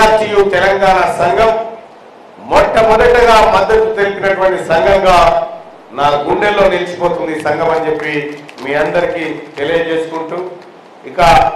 ఆర్టీయు తెలంగాణ సంఘం మొట్టమొదటగా మద్దతు తెలిపినటువంటి సంఘంగా నా గుండెల్లో నిలిచిపోతుంది ఈ సంఘం అని చెప్పి మీ అందరికీ తెలియజేసుకుంటూ ఇక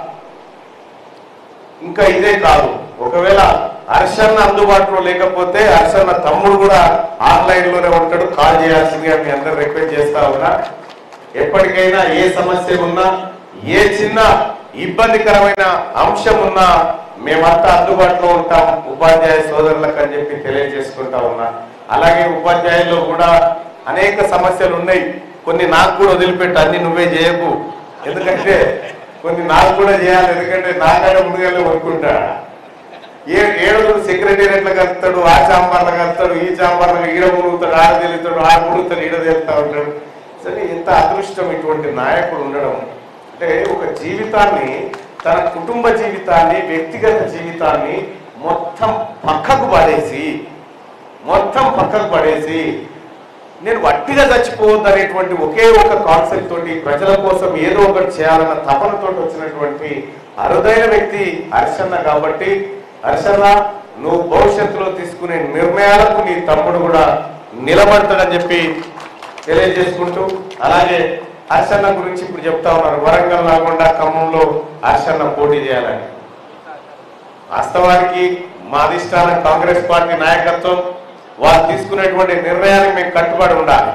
ఇంకా ఇదే కాదు ఒకవేళ హర్షన్న అందుబాటులో లేకపోతే హర్షన్న తమ్ముడు కూడా ఆన్లైన్ లోనే ఉంటాడు కాల్ చేయాల్సిందిగా మీ అందరు రిక్వెస్ట్ చేస్తా ఉన్నా ఎప్పటికైనా ఏ సమస్య ఉన్నా ఏ చిన్న ఇబ్బందికరమైన అంశం ఉన్నా మేమంతా అందుబాటులో ఉంటాం ఉపాధ్యాయ సోదరులకు అని చెప్పి తెలియజేసుకుంటా ఉన్నా అలాగే ఉపాధ్యాయుల్లో కూడా అనేక సమస్యలు ఉన్నాయి కొన్ని నాకు కూడా వదిలిపెట్టు అన్ని నువ్వే చేయకు ఎందుకంటే కొన్ని నాకు కూడా చేయాలి ఎందుకంటే నాకంటే ముందుగానే కొనుక్కుంటా ఏ ఏడుగురు సెక్రటేరియట్లో కలుస్తాడు ఆ చాంబర్లో కలుస్తాడు ఈ చాంబర్లో ఈడ మునుగుతాడు ఆడ తెలుస్తాడు ఆడ మునుగుతాడు ఈడ తెలుస్తా ఉంటాడు సరే ఎంత అదృష్టం ఇటువంటి నాయకుడు ఉండడం అంటే ఒక జీవితాన్ని తన కుటుంబ జీవితాన్ని వ్యక్తిగత జీవితాన్ని మొత్తం పక్కకు పడేసి మొత్తం పక్కకు పడేసి నేను వట్టిగా చచ్చిపోవద్దు అనేటువంటి ఒకే ఒక కాన్సెప్ట్ తోటి ప్రజల కోసం ఏదో ఒకటి చేయాలన్న తపనతో వచ్చినటువంటి అరుదైన వ్యక్తి హర్షన్న కాబట్టి హర్షన్న నువ్వు భవిష్యత్తులో తీసుకునే నిర్ణయాలకు నీ తమ్ముడు కూడా నిలబడతాడని చెప్పి తెలియజేసుకుంటూ అలాగే హర్షన్న గురించి ఇప్పుడు చెప్తా ఉన్నారు వరంగల్ కాకుండా ఖమ్మంలో హర్షన్న పోటీ చేయాలని వాస్తవానికి మా అధిష్టానం కాంగ్రెస్ పార్టీ నాయకత్వం వాళ్ళు తీసుకునేటువంటి నిర్ణయానికి మేము కట్టుబడి ఉండాలి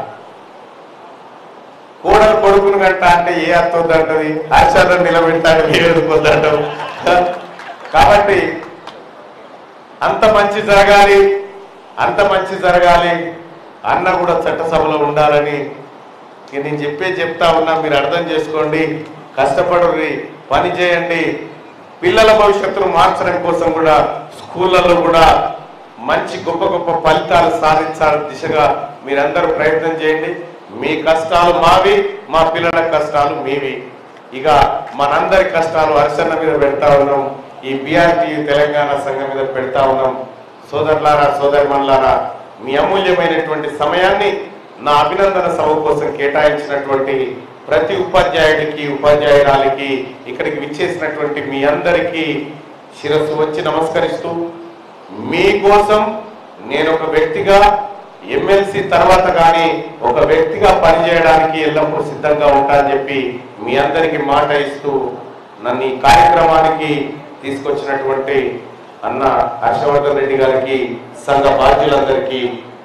కోడలు కొడుకును గంట అంటే ఏ అర్థం వద్దంటది హర్షన్న నిలబెట్టాలి ఏ వద్దంటాం కాబట్టి అంత మంచి జరగాలి అంత మంచి జరగాలి అన్న కూడా చట్టసభలో ఉండాలని ఇక నేను చెప్పే చెప్తా ఉన్నా మీరు అర్థం చేసుకోండి కష్టపడుర్రి పని చేయండి పిల్లల భవిష్యత్తును మార్చడం కోసం కూడా స్కూళ్ళలో కూడా మంచి గొప్ప గొప్ప ఫలితాలు సాధించాలని దిశగా మీరందరూ ప్రయత్నం చేయండి మీ కష్టాలు మావి మా పిల్లల కష్టాలు మీవి ఇక మనందరి కష్టాలు హర్షన్న మీద పెడతా ఉన్నాం ఈ బీఆర్టీ తెలంగాణ సంఘం మీద పెడతా ఉన్నాం సోదరులారా సోదరిమణులారా మీ అమూల్యమైనటువంటి సమయాన్ని నా అభినందన సభ కోసం కేటాయించినటువంటి ప్రతి ఉపాధ్యాయుడికి ఉపాధ్యాయురాలికి ఇక్కడికి విచ్చేసినటువంటి మీ అందరికీ శిరస్సు వచ్చి నమస్కరిస్తూ మీకోసం నేను ఒక వ్యక్తిగా ఎమ్మెల్సీ తర్వాత కానీ ఒక వ్యక్తిగా పనిచేయడానికి ఎల్లప్పుడూ సిద్ధంగా ఉంటానని చెప్పి మీ అందరికీ మాట ఇస్తూ నన్ను ఈ కార్యక్రమానికి తీసుకొచ్చినటువంటి అన్న హర్షవర్ధన్ రెడ్డి గారికి సంఘ బాధ్యులందరికీ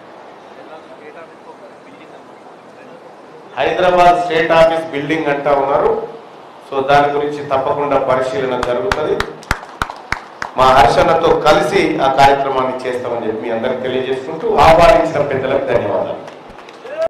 హైదరాబాద్ స్టేట్ ఆఫీస్ బిల్డింగ్ అంటా ఉన్నారు సో దాని గురించి తప్పకుండా పరిశీలన జరుగుతుంది మా హర్షణతో కలిసి ఆ కార్యక్రమాన్ని చేస్తామని చెప్పి మీ అందరికి తెలియజేసుకుంటూ ఆహ్వానించిన పెద్దలకు ధన్యవాదాలు